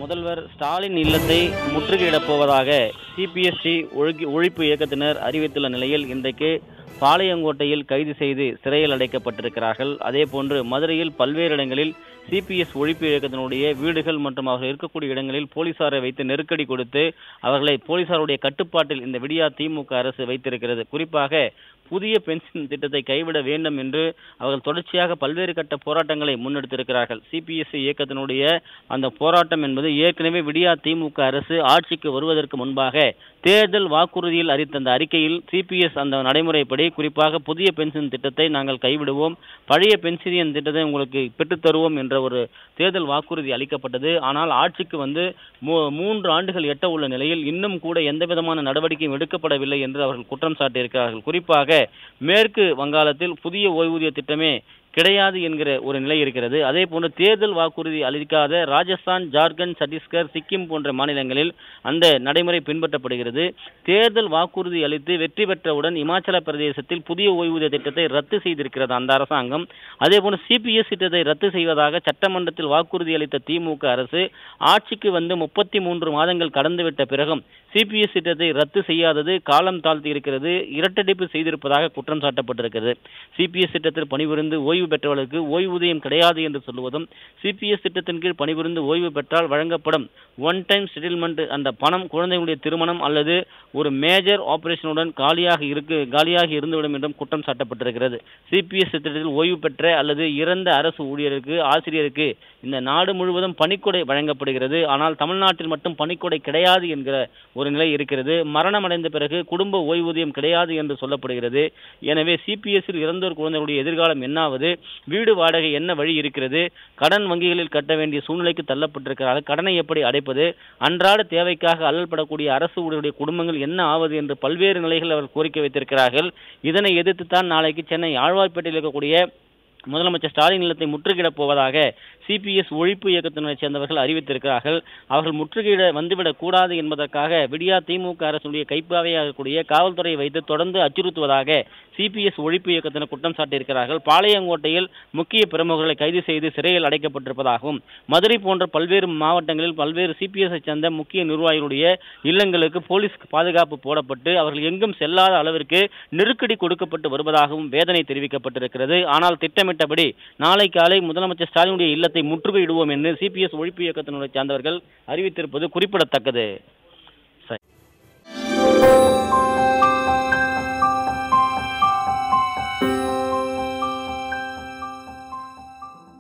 முதல்வர் ஸ்டாலின் இல்லத்தை முற்றுகையிடப் போவதாக சிபிஎஸ்டி ஒழுகி ஒழிப்பு இயக்கத்தினர் அறிவித்துள்ள நிலையில் இன்றைக்கு பாளையங்கோட்டையில் கைது செய்து சிறையில் அடைக்கப்பட்டிருக்கிறார்கள் அதேபோன்று மதுரையில் பல்வேறு இடங்களில் சிபிஎஸ் ஒழிப்பு இயக்கத்தினுடைய வீடுகள் மற்றும் அவர்கள் இருக்கக்கூடிய இடங்களில் போலீசாரை வைத்து நெருக்கடி கொடுத்து அவர்களை போலீசாருடைய கட்டுப்பாட்டில் இந்த விடியா திமுக அரசு வைத்திருக்கிறது குறிப்பாக புதிய பென்ஷன் திட்டத்தை கைவிட வேண்டும் என்று அவர்கள் தொடர்ச்சியாக பல்வேறு கட்ட போராட்டங்களை முன்னெடுத்திருக்கிறார்கள் சிபிஎஸ்இ இயக்கத்தினுடைய அந்த போராட்டம் என்பது ஏற்கனவே விடியா திமுக அரசு ஆட்சிக்கு வருவதற்கு முன்பாக தேர்தல் வாக்குறுதியில் அறிவித்த அந்த அறிக்கையில் சிபிஎஸ் அந்த நடைமுறைப்படி குறிப்பாக புதிய பென்ஷன் திட்டத்தை நாங்கள் கைவிடுவோம் பழைய பென்ஷன் திட்டத்தை உங்களுக்கு பெற்றுத் தருவோம் என்ற ஒரு தேர்தல் வாக்குறுதி அளிக்கப்பட்டது ஆனால் ஆட்சிக்கு வந்து மூ- மூன்று ஆண்டுகள் எட்ட உள்ள நிலையில் இன்னும் கூட எந்த விதமான நடவடிக்கையும் எடுக்கப்படவில்லை என்று அவர்கள் குற்றம் சாட்டியிருக்கிறார்கள் குறிப்பாக மேற்கு வங்காளத்தில் புதிய ஓய்வூதிய திட்டமே கிடையாது என்கிற ஒரு நிலை இருக்கிறது அதே போன்று தேர்தல் வாக்குறுதி அளிக்காத ராஜஸ்தான் ஜார்க்கண்ட் சத்தீஸ்கர் சிக்கிம் போன்ற மாநிலங்களில் அந்த நடைமுறை பின்பற்றப்படுகிறது தேர்தல் வாக்குறுதி அளித்து வெற்றி பெற்றவுடன் இமாச்சல பிரதேசத்தில் புதிய ஓய்வூதிய திட்டத்தை ரத்து செய்திருக்கிறது அந்த அரசாங்கம் அதே போன்று சிபிஎஸ் திட்டத்தை ரத்து செய்வதாக சட்டமன்றத்தில் வாக்குறுதி அளித்த திமுக அரசு ஆட்சிக்கு வந்து முப்பத்தி மூன்று மாதங்கள் கடந்துவிட்ட பிறகும் சிபிஎஸ் திட்டத்தை ரத்து செய்யாதது காலம் தாழ்த்தி இருக்கிறது இரட்டடிப்பு செய்திருப்பதாக குற்றம் சாட்டப்பட்டிருக்கிறது சிபிஎஸ் திட்டத்தில் பணிபுரிந்து ஓய்வு பெற்றவர்களுக்கு ஓய்வூதியம் கிடையாது என்று சொல்லுவதும் சிபிஎஸ் திட்டத்தின் கீழ் பணிபுரிந்து ஓய்வு பெற்றால் வழங்கப்படும் ஒன் டைம் செட்டில்மெண்ட் அந்த பணம் குழந்தைகளுடைய திருமணம் அல்லது ஒரு மேஜர் ஆபரேஷனுடன் காலியாக இருக்கு காலியாக இருந்துவிடும் என்றும் குற்றம் சாட்டப்பட்டிருக்கிறது சிபிஎஸ் திட்டத்தில் ஓய்வு பெற்ற அல்லது இறந்த அரசு ஊழியருக்கு ஆசிரியருக்கு இந்த நாடு முழுவதும் பணிக்கொடை வழங்கப்படுகிறது ஆனால் தமிழ்நாட்டில் மட்டும் பணிக்கொடை கிடையாது என்கிற ஒரு நிலை இருக்கிறது மரணம் அடைந்த பிறகு குடும்ப ஓய்வூதியம் கிடையாது என்று சொல்லப்படுகிறது எனவே சிபிஎஸ்சில் இறந்தோர் குழந்தைகளுடைய எதிர்காலம் என்னாவது வீடு வாடகை என்ன வழி இருக்கிறது கடன் வங்கிகளில் கட்ட வேண்டிய சூழ்நிலைக்கு தள்ளப்பட்டிருக்கிறார்கள் கடனை எப்படி அடைப்பது அன்றாட தேவைக்காக அல்லல்படக்கூடிய அரசு ஊழியருடைய குடும்பங்கள் என்ன ஆவது என்று பல்வேறு நிலைகளில் அவர் கோரிக்கை வைத்திருக்கிறார்கள் இதனை எதிர்த்துத்தான் நாளைக்கு சென்னை ஆழ்வார்பேட்டையில் இருக்கக்கூடிய முதலமைச்சர் ஸ்டாலின் இல்லத்தை முற்றுகையிடப் போவதாக சிபிஎஸ் ஒழிப்பு இயக்கத்தினரைச் சேர்ந்தவர்கள் அறிவித்திருக்கிறார்கள் அவர்கள் முற்றுகையிட வந்துவிடக் கூடாது என்பதற்காக விடியா திமுக அரசுடைய கைப்பாவையாகக்கூடிய காவல்துறையை வைத்து தொடர்ந்து அச்சுறுத்துவதாக சிபிஎஸ் ஒழிப்பு இயக்கத்தினர் குற்றம் சாட்டியிருக்கிறார்கள் பாளையங்கோட்டையில் முக்கிய பிரமுகர்களை கைது செய்து சிறையில் அடைக்கப்பட்டிருப்பதாகவும் மதுரை போன்ற பல்வேறு மாவட்டங்களில் பல்வேறு சிபிஎஸ் சேர்ந்த முக்கிய நிர்வாகிகளுடைய இல்லங்களுக்கு போலீஸ் பாதுகாப்பு போடப்பட்டு அவர்கள் எங்கும் செல்லாத அளவிற்கு நெருக்கடி கொடுக்கப்பட்டு வருவதாகவும் வேதனை தெரிவிக்கப்பட்டிருக்கிறது ஆனால் திட்டமிட்டபடி நாளை காலை முதலமைச்சர் ஸ்டாலினுடைய இல்லத்தை முற்றுகையிடுவோம் என்று சிபிஎஸ் ஒழிப்பு இயக்கத்தினுடைய சார்ந்தவர்கள் அறிவித்திருப்பது குறிப்பிடத்தக்கது